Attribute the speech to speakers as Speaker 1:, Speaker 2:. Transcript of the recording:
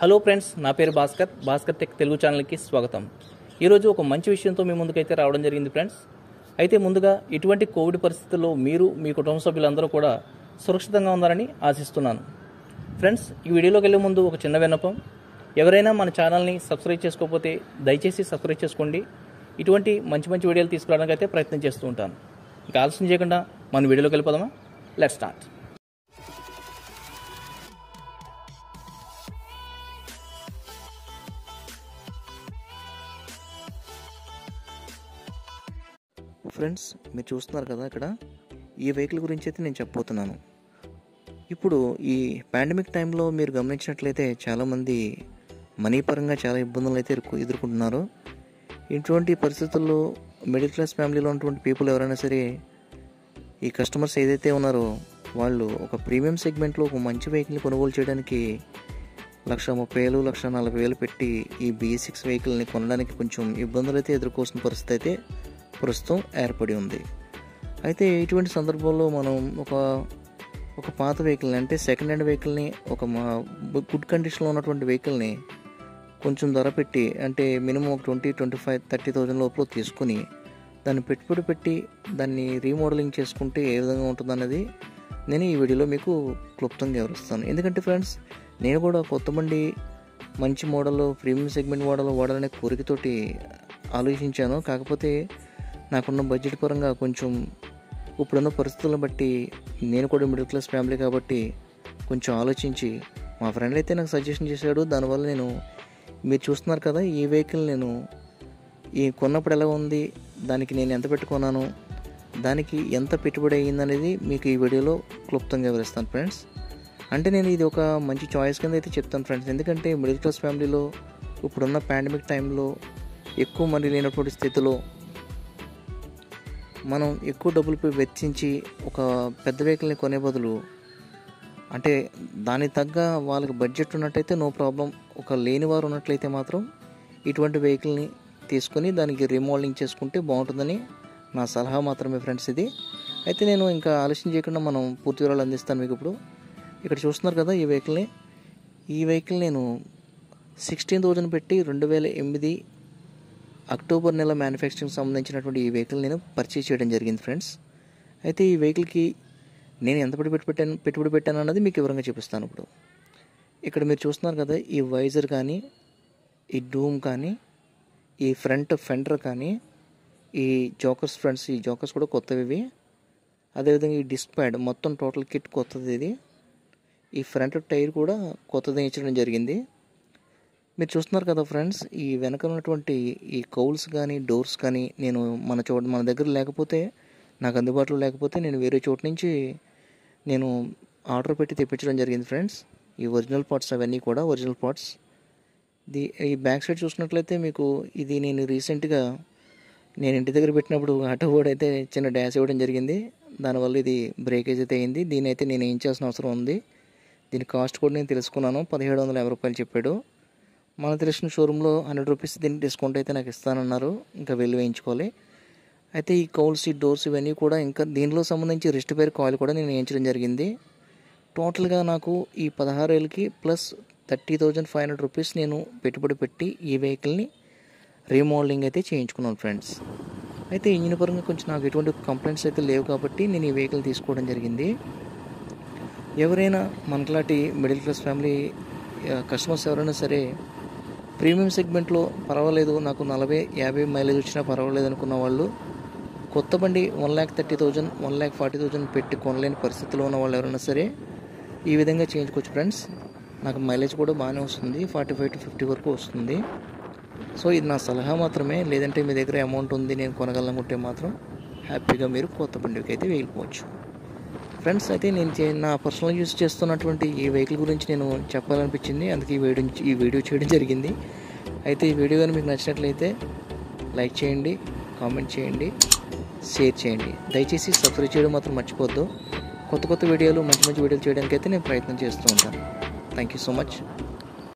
Speaker 1: hello friends నా పేరు Bhaskar Bhaskar tech Telugu ఛానల్కి స్వాగతం ఈరోజు ఒక మంచి విషయంతో మీ ముందుకైతే రావడం జరిగింది ఫ్రెండ్స్ అయితే ముందుగా ఇటువంటి కోవిడ్ పరిస్థితుల్లో మీరు మీ కుటుంబ సభ్యులందరూ కూడా సురక్షితంగా ఉన్నారని ఆశిస్తున్నాను ఫ్రెండ్స్ ఈ వీడియోలోకి వెళ్ళే ముందు ఒక చిన్న విన్నపం ఎవరైనా మన ఛానల్ని సబ్స్క్రైబ్ చేసుకోకపోతే దయచేసి సబ్స్క్రైబ్ చేసుకోండి ఇటువంటి మంచి మంచి వీడియోలు తీసుకురావడానికి అయితే ప్రయత్నం చేస్తూ ఉంటాను ఇంకా ఆలస్యం చేయకుండా మన వీడియోలోకి వెళ్ళిపోదామా లెట్ స్టార్ట్ ఫ్రెండ్స్ మీరు చూస్తున్నారు కదా ఇక్కడ ఈ వెహికల్ గురించి అయితే నేను చెప్పబోతున్నాను ఇప్పుడు ఈ పాండమిక్ టైంలో మీరు గమనించినట్లయితే చాలామంది మనీ పరంగా చాలా ఇబ్బందులు అయితే ఎదుర్కొ- ఎదుర్కొంటున్నారు ఇటువంటి పరిస్థితుల్లో మిడిల్ క్లాస్ ఫ్యామిలీలో ఉన్నటువంటి పీపుల్ ఎవరైనా సరే ఈ కస్టమర్స్ ఏదైతే ఉన్నారో వాళ్ళు ఒక ప్రీమియం సెగ్మెంట్లో ఒక మంచి వెహికల్ని కొనుగోలు చేయడానికి లక్ష ముప్పై వేలు లక్ష నలభై వేలు పెట్టి ఈ బిఈ సిక్స్ వెహికల్ని కొనడానికి కొంచెం ఇబ్బందులు అయితే ఎదుర్కోవాల్సిన పరిస్థితి అయితే ప్రస్తుతం ఏర్పడి ఉంది అయితే ఇటువంటి సందర్భంలో మనం ఒక ఒక పాత వెహికల్ని అంటే సెకండ్ హ్యాండ్ వెహికల్ని ఒక మా గుడ్ కండిషన్లో ఉన్నటువంటి వెహికల్ని కొంచెం ధర పెట్టి అంటే మినిమం ఒక twenty twenty five thirty thousand లోపల తీసుకుని దాన్ని పెట్టుబడి పెట్టి దాన్ని రీమోడలింగ్ చేసుకుంటే ఏ విధంగా ఉంటుందన్నది నేను ఈ వీడియోలో మీకు క్లుప్తంగా వివరిస్తాను ఎందుకంటే ఫ్రెండ్స్ నేను కూడా కొత్త బండి మంచి మోడల్ ప్రీమియం సెగ్మెంట్ మోడల్ వాడాలనే కోరికతోటి ఆలోచించాను కాకపోతే నాకున్న బడ్జెట్ పరంగా కొంచెం ఇప్పుడున్న పరిస్థితులను బట్టి నేను కూడా మిడిల్ క్లాస్ ఫ్యామిలీ కాబట్టి కొంచెం ఆలోచించి మా ఫ్రెండ్ అయితే నాకు సజెషన్ చేశాడు దానివల్ల నేను మీరు చూస్తున్నారు కదా ఈ వెహికల్ నేను ఈ కొన్నప్పుడు ఎలా ఉంది దానికి నేను ఎంత పెట్టుకున్నాను దానికి ఎంత పెట్టుబడి అయ్యిందనేది మీకు ఈ వీడియోలో క్లుప్తంగా వివరిస్తాను ఫ్రెండ్స్ అంటే నేను ఇది ఒక మంచి చాయిస్ కింద అయితే చెప్తాను ఫ్రెండ్స్ ఎందుకంటే మిడిల్ క్లాస్ ఫ్యామిలీలో ఇప్పుడున్న పాండమిక్ టైంలో ఎక్కువ మనీ లేనటువంటి స్థితిలో మనం ఎక్కువ డబ్బులు పె- వెచ్చించి ఒక పెద్ద వెహికల్ని కొనే బదులు అంటే దానికి తగ్గ వాళ్ళకి బడ్జెట్ ఉన్నట్టయితే నో ప్రాబ్లం ఒక లేని వారు ఉన్నట్లయితే మాత్రం ఇటువంటి వెహికల్ని తీసుకొని దానికి రీమోడలింగ్ చేసుకుంటే బాగుంటుందని నా సలహా మాత్రమే ఫ్రెండ్స్ ఇది అయితే నేను ఇంకా ఆలస్యం చేయకుండా మనం పూర్తి వివరాలు అందిస్తాను మీకు ఇప్పుడు ఇక్కడ చూస్తున్నారు కదా ఈ వెహికల్ని ఈ వెహికల్ నేను సిక్స్టీన్ థౌజండ్ పెట్టి రెండు వేల ఎనిమిది అక్టోబర్ నెల మ్యానుఫ్యాక్చరింగ్ సంబంధించినటువంటి ఈ వెహికల్ నేను పర్చేస్ చేయడం జరిగింది ఫ్రెండ్స్ అయితే ఈ వెహికల్కి నేను ఎంత పెట్టుబడి పెట్టాను పెట్టుబడి పెట్టాను అన్నది మీకు వివరంగా చూపిస్తాను ఇప్పుడు ఇక్కడ మీరు చూస్తున్నారు కదా ఈ వైజర్ కానీ ఈ డూమ్ కానీ ఈ ఫ్రంట్ ఫెండర్ కానీ ఈ జోకర్స్ ఫ్రంట్స్ ఈ జోకర్స్ కూడా కొత్తవి ఇవి అదేవిధంగా ఈ డిస్క్ ప్యాడ్ మొత్తం టోటల్ కిట్ కొత్తది ఇది ఈ ఫ్రంట్ టైర్ కూడా కొత్తది ఇచ్చడం జరిగింది మీరు చూస్తున్నారు కదా ఫ్రెండ్స్ ఈ వెనక ఉన్నటువంటి ఈ కౌల్స్ కానీ డోర్స్ కానీ నేను మన చోట మన దగ్గర లేకపోతే నాకు అందుబాటులో లేకపోతే నేను వేరే చోటు నుంచి నేను ఆర్డర్ పెట్టి తెప్పించడం జరిగింది ఫ్రెండ్స్ ఈ ఒరిజినల్ పార్ట్స్ అవన్నీ కూడా ఒరిజినల్ పార్ట్స్ ది ఈ బ్యాక్ సైడ్ చూసినట్లయితే మీకు ఇది నేను రీసెంట్గా నేను ఇంటి దగ్గర పెట్టినప్పుడు ఆటో బోర్డ్ అయితే చిన్న డ్యాష్ ఇవ్వడం జరిగింది దానివల్ల ఇది బ్రేకేజ్ అయితే అయింది దీని అయితే నేను ఏం చేయాల్సిన అవసరం ఉంది దీని కాస్ట్ కూడా నేను తెలుసుకున్నాను పదిహేడు వందల యాభై రూపాయలు చెప్పాడు మన తెలిసిన షోరూంలో హండ్రెడ్ రూపీస్ దీనికి డిస్కౌంట్ అయితే నాకు ఇస్తానన్నారు ఇంకా వెళ్ళి వేయించుకోవాలి అయితే ఈ కౌల్స్ ఈ డోర్స్ ఇవన్నీ కూడా ఇంకా దీనిలో సంబంధించి రిస్ట్ పేర్ కాయిల్ కూడా నేను వేయించడం జరిగింది టోటల్గా నాకు ఈ పదహారు వేలకి plus thirty thousand five hundred rupees నేను పెట్టుబడి పెట్టి ఈ వెహికల్ని రీమోడలింగ్ అయితే చేయించుకున్నాను ఫ్రెండ్స్ అయితే ఇంజిన్ పరంగా కొంచెం నాకు ఎటువంటి కంప్లైంట్స్ అయితే లేవు కాబట్టి నేను ఈ వెహికల్ తీసుకోవడం జరిగింది ఎవరైనా మనట్లాంటి మిడిల్ క్లాస్ ఫ్యామిలీ ఆ, కస్టమర్స్ ఎవరైనా సరే ప్రీమియం సెగ్మెంట్లో పర్వాలేదు నాకు నలభై యాభై మైలేజ్ వచ్చినా పర్వాలేదు అనుకున్న వాళ్ళు కొత్త బండి one lakh thirty thousand one lakh forty thousand పెట్టి కొనలేని పరిస్థితిలో ఉన్న వాళ్ళు ఎవరైనా సరే ఈ విధంగా చేయించుకోవచ్చు ఫ్రెండ్స్ నాకు మైలేజ్ కూడా బాగానే వస్తుంది ఫార్టీ ఫైవ్ టు ఫిఫ్టీ వరకు వస్తుంది సో ఇది నా సలహా మాత్రమే లేదంటే మీ దగ్గర అమౌంట్ ఉంది నేను కొనగలనుకుంటే మాత్రం హ్యాపీగా మీరు కొత్త బండికి అయితే వెళ్ళిపోవచ్చు ఫ్రెండ్స్ అయితే నేను చే- నా పర్సనల్ యూస్ చేస్తున్నటువంటి ఈ వెహికల్ గురించి నేను చెప్పాలనిపించింది అందుకే ఈ వీడియో ఈ వీడియో చేయడం జరిగింది అయితే ఈ వీడియో కానీ మీకు నచ్చినట్లయితే లైక్ చేయండి కామెంట్ చేయండి షేర్ చేయండి దయచేసి సబ్స్క్రైబ్ చేయడం మాత్రం మర్చిపోద్దు కొత్త కొత్త వీడియోలు మంచి మంచి వీడియోలు చేయడానికి అయితే నేను ప్రయత్నం చేస్తూ ఉంటాను థ్యాంక్ యూ సో మచ్